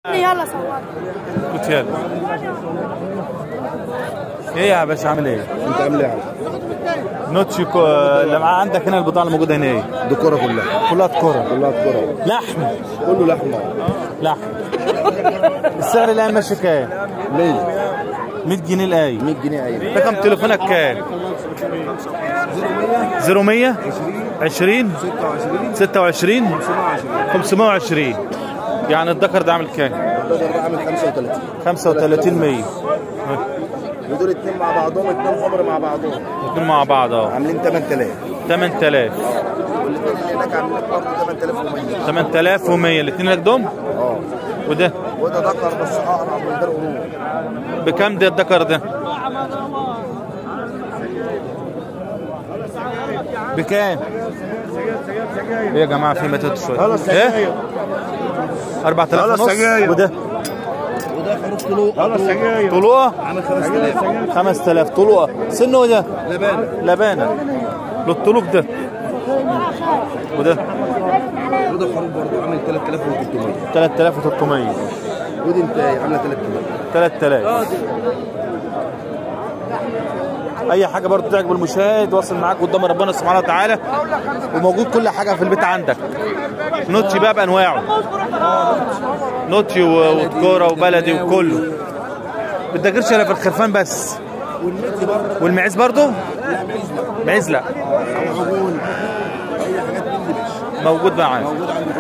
يلا صور قلت يلا ايه يا باشا عامل ايه؟ انت عامل ايه يا عم؟ نوتشي كو... اللي معاه عندك هنا البضاعه الموجوده هنا ايه؟ دي كرة كلها كلها كوره كلها كرة لحم كله لحمة لحم السعر الان ماشي كام؟ 100 100 جنيه الايه 100 جنيه ايوه رقم تليفونك كام؟ 0100 20 26 26 520 يعني الذكر ده عامل كام؟ الدولار عامل 35 35 100 ودول اتنين مع بعضهم اتنين حمر مع بعضهم الاثنين مع بعض اه عاملين 8000 8000 والاثنين اللي هناك عاملين برضه 8100 8100 الاثنين لك دول اه وده وده ذكر بس اقرع من ده القرون بكام ده الذكر ده؟ بكام؟ ايه يا جماعه في متت شويه ايه 4000 خلاص ونص سجاير. وده وده خروف طلوع طلوعه عامل 5000 5000 طلوعه سنه ده لبانة لبانه للطلوق ده وده وده خروف برضه عامل 3300 3300 ودي انت عامله 3000 3000 اي حاجه برضه تعجب المشاهد واصل معاك قدام ربنا سبحانه وتعالى وموجود كل حاجه في البيت عندك نوتشي بقى بانواعه نوتشي و- وتكوره وبلدي وكله بتذاكرش الا في الخرفان بس والمتر برضه والمعيز برضه معيز لا عجول اي حاجات من دي ماشي موجود معاك موجود عندي